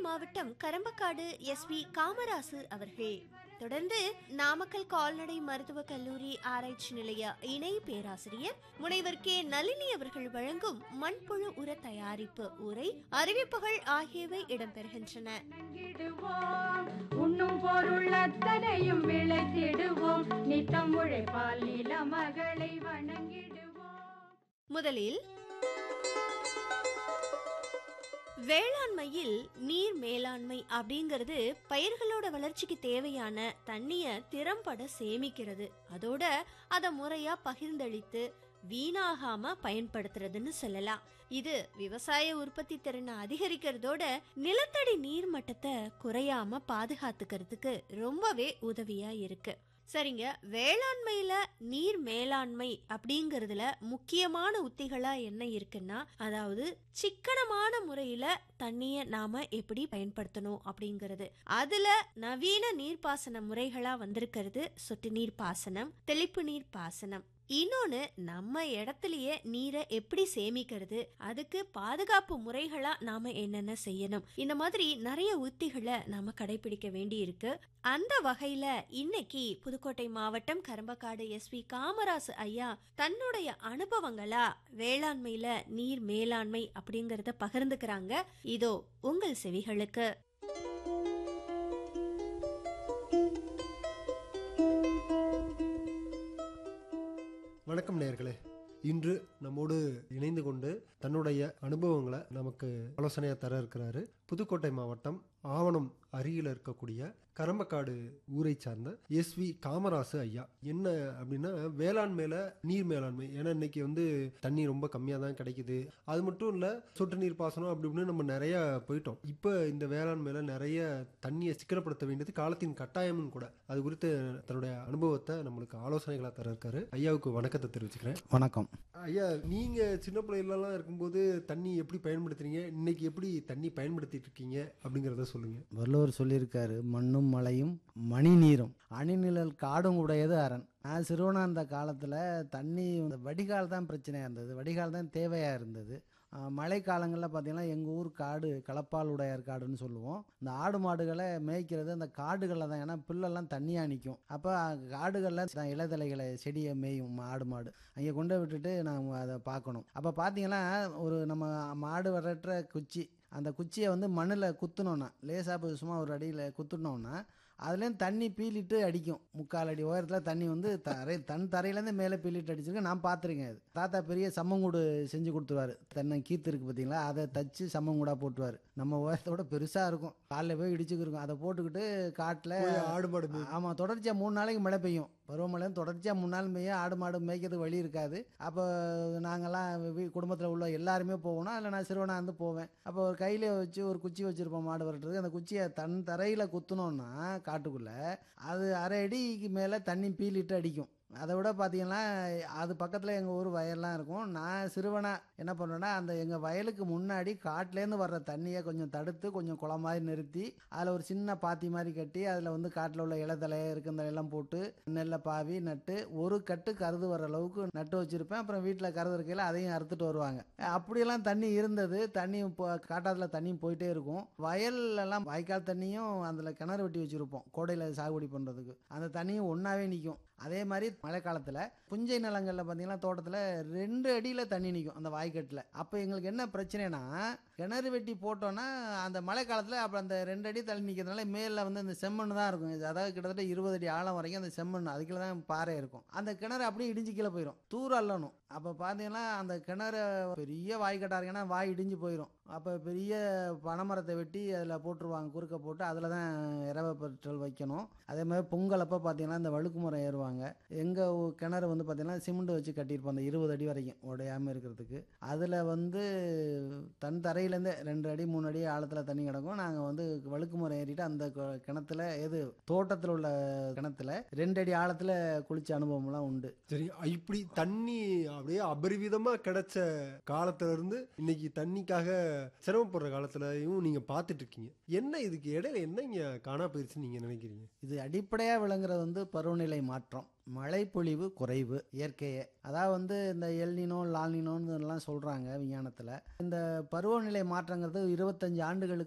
மாவட்டம் Karambakkadu S we Kamarasu அவர்கள் தொடர்ந்து நாமக்கல் கால்நடை மருத்துவக் கல்லூரி ஆராய்ச்சி நிலைய இணை பேராசிரியர் முனைவர் கே நளினி அவர்கள் வழங்கும் மண்புழு உர தயாரிப்பு உரை அறிவிப்புகள் ஆகியவை இடம்பெறுகின்றன வணங்கிடுவோம் உண்ணும் பொருள் அத்தனையும் விளைத்திடுவோம் நித்தம் உழைப்பால் இள மகளை வணங்கிடுவோம் முதலில் வேளாண்மையில் நீர் மேலாண்மை அப்படிங்கிறது பயிர்களோட வளர்ச்சிக்கு தேவையான தண்ணிய திறம்பட சேமிக்கிறது அதோட அதை முறையா பகிர்ந்தளித்து வீணாகாம பயன்படுத்துறதுன்னு சொல்லலாம் இது விவசாய உற்பத்தி திறனை அதிகரிக்கிறதோட நிலத்தடி நீர் மட்டத்தை குறையாம பாதுகாத்துக்கிறதுக்கு ரொம்பவே உதவியா இருக்கு சரிங்க வேளாண்மையில நீர் மேலாண்மை அப்படிங்கறதுல முக்கியமான உத்திகளா என்ன இருக்குன்னா அதாவது சிக்கனமான முறையில தண்ணிய நாம எப்படி பயன்படுத்தணும் அப்படிங்கிறது அதுல நவீன நீர்ப்பாசன முறைகளா வந்திருக்கிறது சொட்டு நீர் பாசனம் தெளிப்பு நீர் பாசனம் இன்னொன்னு நம்ம இடத்துலயே நீரை எப்படி சேமிக்கிறது அதுக்கு பாதுகாப்பு முறைகளா நாம என்னென்ன செய்யணும் இந்த மாதிரி நிறைய உத்திகளை நாம கடைபிடிக்க வேண்டி இருக்கு அந்த வகையில இன்னைக்கு புதுக்கோட்டை மாவட்டம் கரம்பக்காடு எஸ் வி காமராசு ஐயா தன்னுடைய அனுபவங்களா வேளாண்மையில நீர் மேலாண்மை அப்படிங்கறத பகிர்ந்துக்கிறாங்க இதோ உங்கள் செவிகளுக்கு வணக்கம் நேயர்களே இன்று நம்மோடு இணைந்து கொண்டு தன்னுடைய அனுபவங்களை நமக்கு ஆலோசனையா தர இருக்கிறாரு புதுக்கோட்டை மாவட்டம் ஆவணம் அருகில் இருக்கக்கூடிய கரம்பக்காடு ஊரை சார்ந்த எஸ் வி காமராசு ஐயா என்ன அப்படின்னா வேளாண்மையில நீர் மேலாண்மை ஏன்னா இன்னைக்கு வந்து தண்ணி ரொம்ப கம்மியாக தான் கிடைக்குது அது மட்டும் இல்லை சொட்டு நீர் பாசனம் அப்படி இப்படின்னு நம்ம நிறைய போயிட்டோம் இப்போ இந்த வேளாண்மையில நிறைய தண்ணியை சிக்கனப்படுத்த வேண்டியது காலத்தின் கட்டாயமும் கூட அது குறித்து தன்னுடைய அனுபவத்தை நம்மளுக்கு ஆலோசனைகளாக தர இருக்காரு ஐயாவுக்கு வணக்கத்தை தெரிவிச்சுக்கிறேன் வணக்கம் ஐயா நீங்க சின்ன பிள்ளைகளெல்லாம் இருக்கும்போது தண்ணி எப்படி பயன்படுத்துறீங்க இன்னைக்கு எப்படி தண்ணி பயன்படுத்திட்டு இருக்கீங்க அப்படிங்கறத சொல்லுங்க வள்ளுவர் சொல்லியிருக்காரு மண்ணும் மலையும் மணி நீரும் அணிநிழல் காடும் உடையது அரண் நான் சிறுவனா இருந்த காலத்தில் தண்ணி இந்த வடிகால் தான் பிரச்சனையாக இருந்தது வடிகால் தான் தேவையாக இருந்தது ஆஹ் மழை காலங்களில் பார்த்தீங்கன்னா எங்கள் ஊர் காடு களப்பால் உடையார் காடுன்னு சொல்லுவோம் இந்த ஆடு மாடுகளை மேய்க்கிறது அந்த காடுகளில் தான் ஏன்னா புல்லெல்லாம் தண்ணியாக நிற்கும் அப்போ காடுகளில் தான் இலைதலைகளை செடியை மேயும் ஆடு மாடு அங்கே கொண்டு போய் விட்டுட்டு நான் அதை பார்க்கணும் அப்போ பார்த்தீங்கன்னா ஒரு நம்ம மாடு வரட்டுற குச்சி அந்த குச்சியை வந்து மண்ணில் குத்துனோன்னா லேசாக சும்மா ஒரு அடியில் குத்துனோன்னா அதுலேருந்து தண்ணி பீலிட்டு அடிக்கும் முக்கால் அடி உயரத்தில் தண்ணி வந்து தரை தன் தரையிலேருந்து மேலே பீலிட்டு அடிச்சிருக்கு நான் பார்த்துருக்கேன் அது தாத்தா பெரிய சம்மங்கூடு செஞ்சு கொடுத்துருவாரு தென்னை கீத்து இருக்கு பார்த்தீங்களா அதை தச்சு சம்மங்கூடா போட்டுருவாரு நம்ம உயரத்தோட பெருசாக இருக்கும் காலைல போய் இடிச்சுக்கிருக்கும் அதை போட்டுக்கிட்டு காட்டில் போய் ஆடு மாடு மேய்- ஆமாம் தொடர்ச்சியாக மூணு நாளைக்கு மழை பெய்யும் பருவமழை தொடர்ச்சியாக மூணு நாள் பெய்யும் ஆடு மாடு மேய்க்கிறதுக்கு வழி இருக்காது அப்போ நாங்கள்லாம் குடும்பத்தில் உள்ள எல்லாருமே போகணும் அதில் நான் சிறுவனா இருந்து போவேன் அப்போ ஒரு கையில் வச்சு ஒரு குச்சி வச்சுருப்போம் மாடு வரட்டுறதுக்கு அந்த குச்சியை தன் தரையில் குத்துனோன்னா காட்டுக்குள்ளே அது அரை அடிக்கு மேலே தண்ணி பீலிட்டு அடிக்கும் அதை விட பார்த்தீங்கன்னா அது பக்கத்தில் எங்கள் ஊர் வயல்லாம் இருக்கும் நான் சிறுவனா என்ன பண்ணுவேன்னா அந்த எங்கள் வயலுக்கு முன்னாடி காட்டிலேருந்து வர்ற தண்ணியை கொஞ்சம் தடுத்து கொஞ்சம் குளம் மாதிரி நிறுத்தி அதில் ஒரு சின்ன பாத்தி மாதிரி கட்டி அதில் வந்து காட்டில் உள்ள இலத்தலை இருக்கந்தலையெல்லாம் போட்டு நெல்லை பாவி நட்டு ஒரு கட்டு கருது வர அளவுக்கு நட்டு வச்சுருப்பேன் அப்புறம் வீட்டில் கருது இருக்கையில் அதையும் அறுத்துட்டு வருவாங்க அப்படியெல்லாம் தண்ணி இருந்தது தண்ணி இப்போ காட்டாத்தில் தண்ணியும் போயிட்டே இருக்கும் வயல்லலாம் வாய்க்கால் தண்ணியும் அதில் கிணறு வெட்டி வச்சுருப்போம் கோடையில் சாகுபடி பண்ணுறதுக்கு அந்த தண்ணியும் ஒன்றாவே நிற்கும் அதே மாதிரி மழை காலத்தில் புஞ்சை நிலங்களில் பார்த்தீங்கன்னா தோட்டத்தில் ரெண்டு அடியில் தண்ணி நிற்கும் அந்த வாய்க்கட்டில் அப்போ எங்களுக்கு என்ன பிரச்சனைனா கிணறு வெட்டி போட்டோன்னா அந்த மழை காலத்தில் அப்போ அந்த ரெண்டு அடி தள்ளி நிற்கிறதுனால மேலே வந்து அந்த செம்மண் தான் இருக்கும் இது அதாவது கிட்டத்தட்ட இருபது அடி ஆழம் வரைக்கும் அந்த செம்மண் அதுக்குள்ள தான் பாறை இருக்கும் அந்த கிணறு அப்படியே இடிஞ்சு கீழே போயிடும் தூர் அள்ளணும் அப்போ பார்த்தீங்கன்னா அந்த கிணறு பெரிய வாய்க்கட்டாக இருக்குன்னா வாய் இடிஞ்சு போயிடும் அப்போ பெரிய பனைமரத்தை வெட்டி அதில் போட்டுருவாங்க குறுக்க போட்டு அதில் தான் இரவை பெட்ரோல் வைக்கணும் அதே மாதிரி பொங்கல் அப்போ பார்த்தீங்கன்னா இந்த வழுக்கு மரம் ஏறுவாங்க எங்கள் கிணறு வந்து பார்த்தீங்கன்னா சிமெண்ட் வச்சு கட்டியிருப்போம் அந்த இருபது அடி வரைக்கும் உடையாமல் இருக்கிறதுக்கு அதில் வந்து தன் தரையிலேருந்தே ரெண்டு அடி மூணு அடி ஆழத்தில் தண்ணி கிடக்கும் நாங்கள் வந்து வழுக்கு மரம் ஏறிட்டு அந்த கு- கிணத்துல எது தோட்டத்தில் உள்ள கிணத்துல ரெண்டு அடி ஆழத்தில் குளிச்ச அனுபவம்லாம் உண்டு சரி இப்படி தண்ணி அப்படியே அபரிவிதமா கிடைச்ச காலத்துல இருந்து இன்னைக்கு தண்ணிக்காக சிரமப்படுற காலத்துலயும் நீங்க பார்த்துட்டு இருக்கீங்க என்ன இதுக்கு இடையில என்ன இங்க காணா போயிருச்சுன்னு நீங்க நினைக்கிறீங்க இது அடிப்படையாக விளங்குறது வந்து பருவநிலை மாற்றம் மழைப்பொழிவு குறைவு இயற்கையே அதாவது வந்து இந்த எல்னினோ லால்னினோன்னு எல்லாம் சொல்கிறாங்க விஞ்ஞானத்தில் இந்த பருவநிலை மாற்றங்கிறது இருபத்தஞ்சு ஆண்டுகளுக்கு